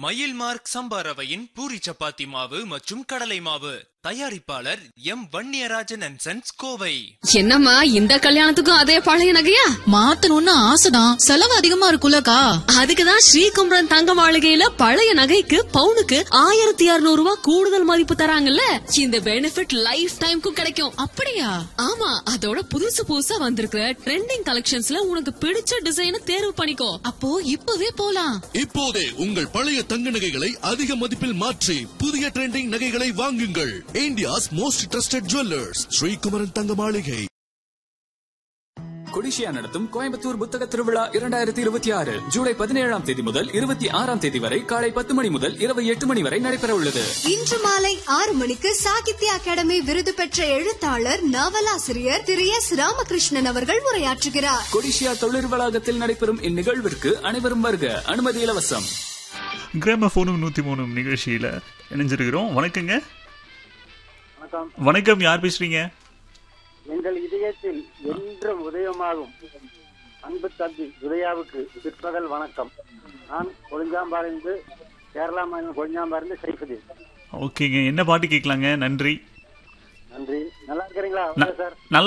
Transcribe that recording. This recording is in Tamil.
மயில் மார்க் சம்பா ரவையின் பூரி சப்பாத்தி மாவு மற்றும் கடலை மாவு தயாரிப்பாளர் M Vanniyarajan and sons Kovai என்னம்மா இந்த கல்யாணத்துக்கும் அதே பழைய நகையா மாத்தணும்னு ஆசைதான் செலவு அதிகமா இருக்குல்லக்கா அதுக்குதான் ஸ்ரீகுமரன் தங்க மாளிகையில பழைய நகைக்கு பவுனுக்கு ஆயிரத்தி இருநூறு ரூபாய் கூடுதல் மதிப்பு தராங்கல்ல இந்த பெனிஃபிட் லைஃப் டைம்க்கும் கிடைக்கும் அப்படியா ஆமா அதோட புதுசு புதுசா வந்திருக்கிற ட்ரெண்டிங் கலெக்ஷன்ஸ்ல உனக்கு பிடிச்ச டிசைனை தேர்வு பண்ணிக்கோ அப்போ இப்பவே போலாம் இப்போதே உங்கள் பழைய தங்க நகைகளை அதிக மதிப்பில் மாற்றி புதிய ட்ரெண்டிங் நகைகளை வாங்குங்கள் India's most trusted jewellers Sri Kumaran Thanga Maligai CODISSIA நடத்தும் கோயம்புத்தூர் புத்தக திருவிழா இரண்டாயிரத்தி இருபத்தி ஆறு ஜூலை பதினேழாம் தேதி முதல் இருபத்தி ஆறாம் தேதி வரை காலை பத்து மணி முதல் இரவு எட்டு மணி வரை நடைபெற உள்ளது இன்று மாலை ஆறு மணிக்கு சாகித்ய அகாடமி விருது பெற்ற எழுத்தாளர் நாவலாசிரியர் திரு எஸ் ராமகிருஷ்ணன் அவர்கள் உரையாற்றுகிறார் கொடிஷியா தொழில் வளாகத்தில் நடைபெறும் இந்நிகழ்விற்கு அனைவரும் வருக அனுமதி இலவசம் கிராம போனும் நூத்தி மூணு நிகழ்ச்சியில இணைஞ்சிருக்கிறோம் வணக்கங்க வணக்கம் வணக்கம் யார் பேசுறீங்க எங்கள் இதயத்தில் என்றும் உதயமாகும் அன்பு தம்பி உதயாவுக்கு பிற்பகல் வணக்கம் நான் கொழுஞ்சாம்பாரிலிருந்து கேரளா மாநிலம் கொழுஞ்சாம்பாரிலிருந்து சைஃபுதீன் ஓகேங்க என்ன பாட்டு கேட்கலாங்க நன்றி நன்றி நல்லா இருக்கிறீங்களா ந- சார் நல்லா